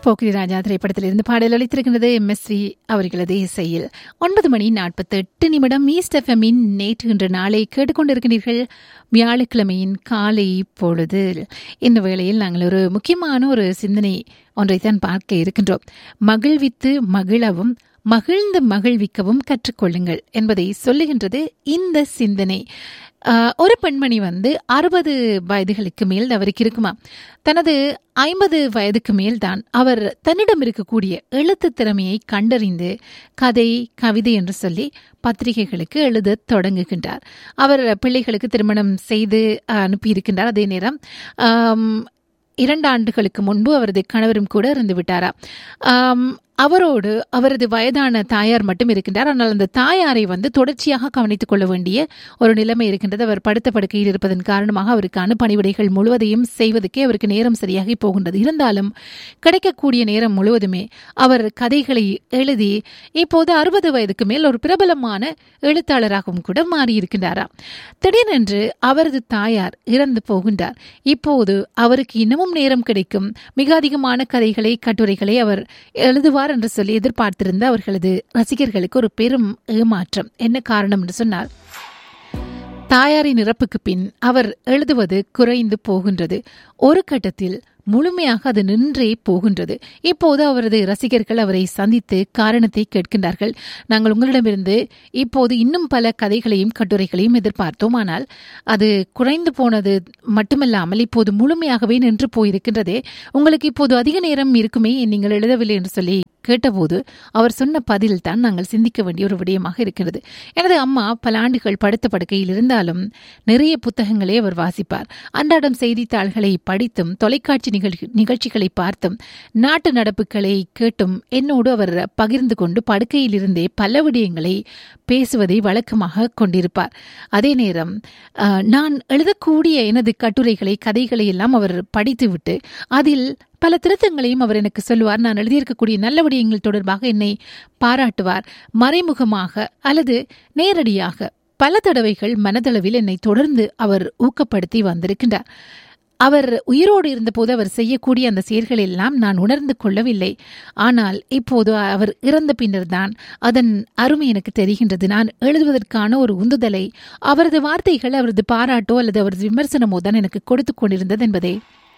போக்கிரி ராஜா திரைப்படத்திலிருந்து பாடல் அளித்திருக்கின்றது எம்எஸ்வி அவர்களது இசையில் ஒன்பது மணி நாற்பத்தி எட்டு நிமிடம் ஈஸ்ட் எஃப்எம்மின் நேற்று இன்று நாளை கேட்டுக்கொண்டிருக்கிறீர்கள் வியாழக்கிழமையின் காலை பொழுது இந்த வேளையில் நாங்கள் ஒரு முக்கியமான ஒரு சிந்தனை ஒன்றைத்தான் பார்க்க இருக்கின்றோம் மகிழ்வித்து மகிழவும் மகிழ்ந்து மகிழ்விக்கவும் கற்றுக்கொள்ளுங்கள் என்பதை சொல்லுகின்றது இந்த சிந்தனை ஆஹ், ஒரு பெண்மணி வந்து அறுபது வயதுகளுக்கு மேல் அவருக்கு இருக்குமா தனது ஐம்பது வயதுக்கு மேல் தான் அவர் தன்னிடம் இருக்கக்கூடிய எழுத்து திறமையை கண்டறிந்து கதை கவிதை என்று சொல்லி பத்திரிகைகளுக்கு எழுத தொடங்குகின்றார் அவர் பிள்ளைகளுக்கு திருமணம் செய்து அஹ், அனுப்பியிருக்கின்றார் அதே நேரம் ஆம், இரண்டு ஆண்டுகளுக்கு முன்பு அவரது கணவரும் கூட இருந்து விட்டாரா ஆம், அவரோடு அவரது வயதான தாயார் மட்டும் இருக்கின்றார் ஆனால் அந்த தாயாரை வந்து தொடர்ச்சியாக கவனித்துக் கொள்ள வேண்டிய ஒரு நிலைமை இருக்கின்றது அவர் படுத்த படுக்கையில் இருப்பதன் காரணமாக அவருக்கான பணிவிடைகள் முழுவதையும் செய்வதற்கே அவருக்கு நேரம் சரியாகி போகின்றது இருந்தாலும் கிடைக்கக்கூடிய நேரம் முழுவதுமே அவர் கதைகளை எழுதி இப்போது அறுபது வயதுக்கு மேல் ஒரு பிரபலமான எழுத்தாளராகவும் கூட மாறியிருக்கின்றாராம் திடீரென்று அவரது தாயார் இறந்து போகின்றார் இப்போது அவருக்கு இன்னமும் நேரம் கிடைக்கும் மிக அதிகமான கதைகளை கட்டுரைகளை அவர் எழுதுவார் என்று சொல்லி எதிர்பார்த்திருந்த அவர்களது ரசிகர்களுக்கு ஒரு பெரும் ஏமாற்றம் என்ன காரணம் என்று சொன்னால் தாயாரின் இறப்புக்கு பின் அவர் எழுதுவது குறைந்து போகின்றது ஒரு கட்டத்தில் முழுமையாக அது நின்றே போகின்றது இப்போது அவரது ரசிகர்கள் அவரை சந்தித்து காரணத்தை கேட்கின்றார்கள் நாங்கள் உங்களிடமிருந்து இப்போது இன்னும் பல கதைகளையும் கட்டுரைகளையும் எதிர்பார்த்தோம் ஆனால் அது குறைந்து போனது மட்டுமல்லாமல் இப்போது முழுமையாகவே நின்று போயிருக்கின்றதே உங்களுக்கு இப்போது அதிக நேரம் இருக்குமே நீங்கள் எழுதவில்லை என்று சொல்லி கேட்டபோது அவர் சொன்ன பதில் தான் நாங்கள் சிந்திக்க வேண்டிய ஒரு விடயமாக இருக்கிறது எனது அம்மா பல ஆண்டுகள் படுத்த படுக்கையில் இருந்தாலும் நிறைய புத்தகங்களை அவர் வாசிப்பார் அன்றாடம் செய்தித்தாள்களை படித்தும் தொலைக்காட்சி நிகழ்ச்சி நிகழ்ச்சிகளை பார்த்தும் நாட்டு நடப்புகளை கேட்டும் என்னோடு அவர் பகிர்ந்து கொண்டு படுக்கையில் இருந்தே பல விடயங்களை பேசுவதை வழக்கமாக கொண்டிருப்பார் அதே நேரம் அஹ், நான் எழுதக்கூடிய எனது கட்டுரைகளை கதைகளை எல்லாம் அவர் படித்துவிட்டு அதில் பல திருத்தங்களையும் அவர் எனக்கு சொல்லுவார் நான் எழுதியிருக்கக்கூடிய நல்ல விடயங்கள் தொடர்பாக என்னை பாராட்டுவார் மறைமுகமாக அல்லது நேரடியாக பல தடவைகள் மனதளவில் என்னை தொடர்ந்து அவர் ஊக்கப்படுத்தி வந்திருக்கின்றார் அவர் உயிரோடு இருந்தபோது அவர் செய்யக்கூடிய அந்த செயல்கள் எல்லாம் நான் உணர்ந்து கொள்ளவில்லை ஆனால் இப்போது அவர் இறந்த பின்னர்தான் அதன் அருமை எனக்கு தெரிகின்றது நான் எழுதுவதற்கான ஒரு உந்துதலை அவரது வார்த்தைகள் அவரது பாராட்டோ அல்லது அவரது விமர்சனமோ தான் எனக்கு கொடுத்து கொண்டிருந்தது என்பதை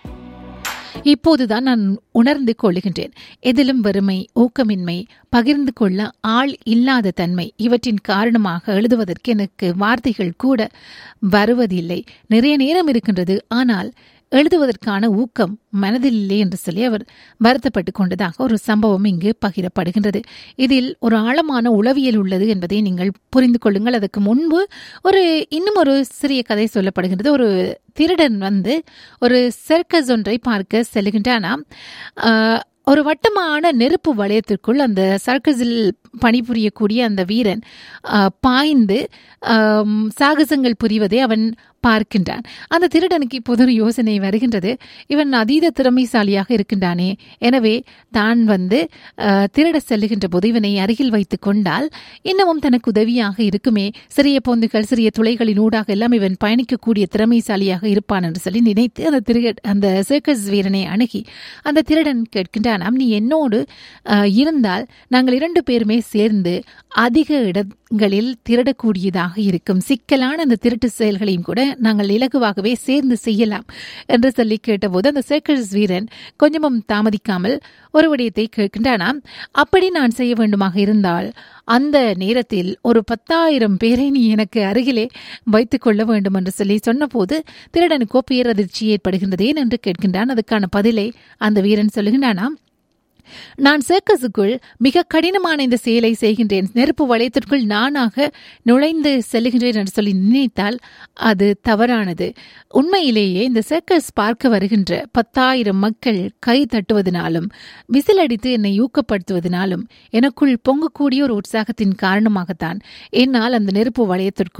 இப்போதுதான் நான் உணர்ந்து கொள்ளுகின்றேன் எதிலும் வறுமை ஊக்கமின்மை பகிர்ந்து கொள்ள ஆள் இல்லாத தன்மை இவற்றின் காரணமாக எழுதுவதற்கு எனக்கு வார்த்தைகள் கூட வருவதில்லை நிறைய நேரம் இருக்கின்றது ஆனால் எழுதுவதற்கான ஊக்கம் மனதில் இல்லை என்று சொல்லி அவர் வருத்தப்பட்டு கொண்டதாக ஒரு சம்பவம் இங்கு பகிரப்படுகின்றது இதில் ஒரு ஆழமான உளவியல் உள்ளது என்பதை நீங்கள் புரிந்து கொள்ளுங்கள் அதற்கு முன்பு ஒரு இன்னும் ஒரு சிறிய கதை சொல்லப்படுகின்றது ஒரு திருடன் வந்து ஒரு சர்க்கஸ் ஒன்றை பார்க்க செல்கின்றானாம் ஆஹ், ஒரு வட்டமான நெருப்பு வளையத்திற்குள் அந்த சர்க்கஸில் பணிபுரியக்கூடிய அந்த வீரன் ஆஹ், பாய்ந்து ஆம், சாகசங்கள் புரிவதை அவன் பார்க்கின்றான் அந்த திருடனுக்கு இப்போது ஒரு யோசனை வருகின்றது இவன் அதீத திறமைசாலியாக இருக்கின்றானே எனவே தான் வந்து ஆஹ், திருட செல்லுகின்ற போது இவனை அருகில் வைத்துக் கொண்டால் இன்னமும் தனக்கு உதவியாக இருக்குமே சிறிய பொந்துகள் சிறிய துளைகளின் ஊடாக எல்லாம் இவன் பயணிக்கக்கூடிய திறமைசாலியாக இருப்பான் என்று சொல்லி நினைத்து அந்த திரு அந்த சர்க்கஸ் வீரனை அணுகி அந்த திருடன் கேட்கின்றானாம் நீ என்னோடு ஆஹ், இருந்தால் நாங்கள் இரண்டு பேருமே சேர்ந்து அதிக இடங்களில் திருடக்கூடியதாக இருக்கும் சிக்கலான அந்த திருட்டு செயல்களையும் கூட நாங்கள் இலகுவாகவே சேர்ந்து செய்யலாம் என்று சொல்லி கேட்டபோது அந்த சர்க்கஸ் வீரன் கொஞ்சமும் தாமதிக்காமல் ஒரு விடயத்தை கேட்கின்றானாம் அப்படி நான் செய்ய வேண்டுமாக இருந்தால் அந்த நேரத்தில் ஒரு பத்தாயிரம் பேரை நீ எனக்கு அருகிலே வைத்துக் கொள்ள வேண்டும் என்று சொல்லி சொன்னபோது திருடனுக்கோ பேரதிர்ச்சி ஏற்படுகின்றது ஏன் என்று கேட்கின்றான் அதுக்கான பதிலை அந்த வீரன் சொல்லுகின்றானாம் நான் சர்க்கஸுக்குள் மிக கடினமான இந்த செயலை செய்கின்றேன் நெருப்பு வளையத்திற்குள் நானாக நுழைந்து செல்லுகின்றேன் என்று சொல்லி நினைத்தால் அது தவறானது உண்மையிலேயே இந்த சர்க்கஸ் பார்க்க வருகின்ற பத்தாயிரம் மக்கள் கை தட்டுவதனாலும் விசிலடித்து என்னை ஊக்கப்படுத்துவதனாலும் எனக்குள் பொங்கக்கூடிய ஒரு உற்சாகத்தின் காரணமாகத்தான் என்னால் அந்த நெருப்பு வளையத்திற்குள்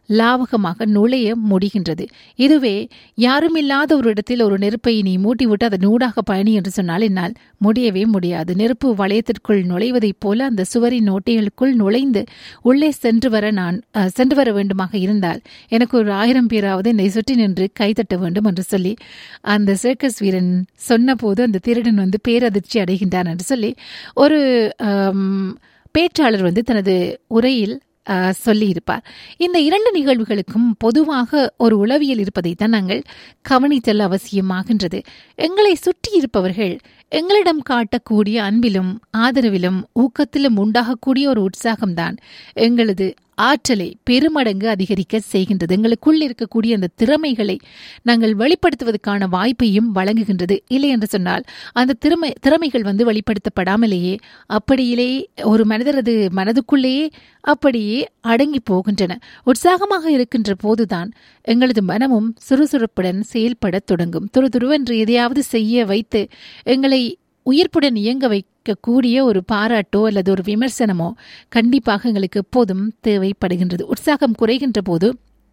லாவகமாக நுழைய முடிகின்றது இதுவே யாருமில்லாத ஒரு இடத்தில் ஒரு நெருப்பை நீ மூட்டிவிட்டு அதன் ஊடாக பயணி என்று சொன்னால் என்னால் முடியவே முடியாது நெருப்பு வளையத்திற்குள் நுழைவதைப் போல அந்த சுவரின் ஓட்டைகளுக்குள் நுழைந்து உள்ளே சென்று வர நான் அஹ், சென்று வர வேண்டுமாக இருந்தால் எனக்கு ஒரு ஆயிரம் பேராவது என்னை சுற்றி நின்று கைதட்ட வேண்டும் என்று சொல்லி அந்த சர்க்கஸ் வீரன் சொன்னபோது அந்த திருடன் வந்து பேரதிர்ச்சி அடைகின்றான் என்று சொல்லி ஒரு ஆம், பேச்சாளர் வந்து தனது உரையில் ஆஹ், சொல்லியிருப்பார் இந்த இரண்டு நிகழ்வுகளுக்கும் பொதுவாக ஒரு உளவியல் இருப்பதைத்தான் நாங்கள் கவனித்தல் அவசியமாகின்றது எங்களை சுற்றி இருப்பவர்கள் எங்களிடம் காட்டக்கூடிய அன்பிலும் ஆதரவிலும் ஊக்கத்திலும் உண்டாகக்கூடிய ஒரு உற்சாகம்தான் எங்களது ஆற்றலை பெருமடங்கு அதிகரிக்க செய்கின்றது எங்களுக்குள் இருக்கக்கூடிய அந்த திறமைகளை நாங்கள் வெளிப்படுத்துவதற்கான வாய்ப்பையும் வழங்குகின்றது இல்லை என்று சொன்னால் அந்த திறமை திறமைகள் வந்து வெளிப்படுத்தப்படாமலேயே அப்படியிலே ஒரு மனிதரது மனதுக்குள்ளேயே அப்படியே அடங்கி போகின்றன உற்சாகமாக இருக்கின்ற போதுதான் எங்களது மனமும் சுறுசுறுப்புடன் செயல்படத் தொடங்கும் துருதுருவென்று எதையாவது செய்ய வைத்து எங்களை உயிர்ப்புடன் இயங்க வைக்கக்கூடிய ஒரு பாராட்டோ அல்லது ஒரு விமர்சனமோ கண்டிப்பாக எங்களுக்கு எப்போதும் தேவைப்படுகின்றது உற்சாகம் குறைகின்ற போது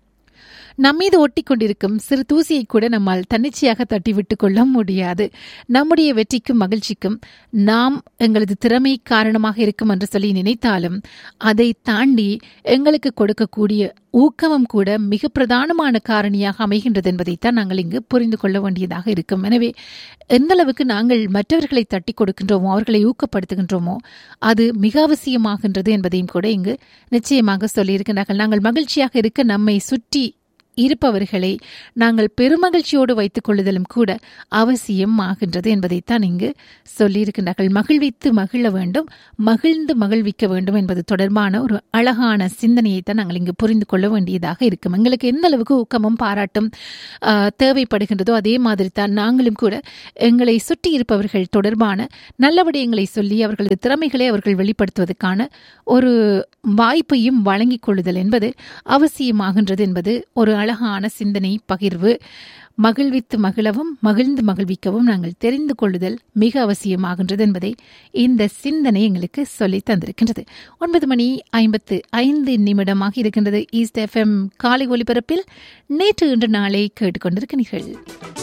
நம்மீது ஒட்டி கொண்டிருக்கும் சிறு தூசியை கூட நம்மால் தன்னிச்சையாக தட்டிவிட்டு கொள்ள முடியாது நம்முடைய வெற்றிக்கும் மகிழ்ச்சிக்கும் நாம் எங்களது திறமை காரணமாக இருக்கும் என்று சொல்லி நினைத்தாலும் அதை தாண்டி எங்களுக்கு கொடுக்கக்கூடிய ஊக்கமும் கூட மிக பிரதானமான காரணியாக அமைகின்றது என்பதைத்தான் நாங்கள் இங்கு புரிந்து கொள்ள வேண்டியதாக இருக்கும் எனவே எந்த அளவுக்கு நாங்கள் மற்றவர்களை தட்டி கொடுக்கின்றோமோ அவர்களை ஊக்கப்படுத்துகின்றோமோ அது மிக அவசியமாகின்றது என்பதையும் கூட இங்கு நிச்சயமாக சொல்லியிருக்கிறார்கள் நாங்கள் மகிழ்ச்சியாக இருக்க நம்மை சுற்றி இருப்பவர்களை நாங்கள் பெருமகிழ்ச்சியோடு வைத்துக் கொள்ளுதலும் கூட அவசியம் ஆகின்றது என்பதைத்தான் இங்கு சொல்லியிருக்கின்றார்கள் மகிழ்வித்து மகிழ வேண்டும் மகிழ்ந்து மகிழ்விக்க வேண்டும் என்பது தொடர்பான ஒரு அழகான சிந்தனையைத்தான் நாங்கள் இங்கு புரிந்து கொள்ள வேண்டியதாக இருக்கும் எங்களுக்கு எந்த அளவுக்கு ஊக்கமும் பாராட்டும் ஆஹ், தேவைப்படுகின்றதோ அதே மாதிரி தான் நாங்களும் கூட எங்களை சுற்றி இருப்பவர்கள் தொடர்பான நல்ல விடயங்களை சொல்லி அவர்களது திறமைகளை அவர்கள் வெளிப்படுத்துவதற்கான ஒரு வாய்ப்பையும் வழங்கிக் கொள்ளுதல் என்பது அவசியமாகின்றது என்பது ஒரு அழகான சிந்தனை பகிர்வு மகிழ்வித்து மகிழவும் மகிழ்ந்து மகிழ்விக்கவும் நாங்கள் தெரிந்து கொள்ளுதல் மிக அவசியமாகின்றது என்பதை இந்த சிந்தனை எங்களுக்கு சொல்லி தந்திருக்கின்றது ஒன்பது மணி ஐம்பத்து ஐந்து நிமிடமாக இருக்கின்றது ஈஸ்ட் எஃப்எம் காலை ஒலிபரப்பில் நேற்று இன்று நாளை கேட்டுக்கொண்டிருக்கிறீர்கள்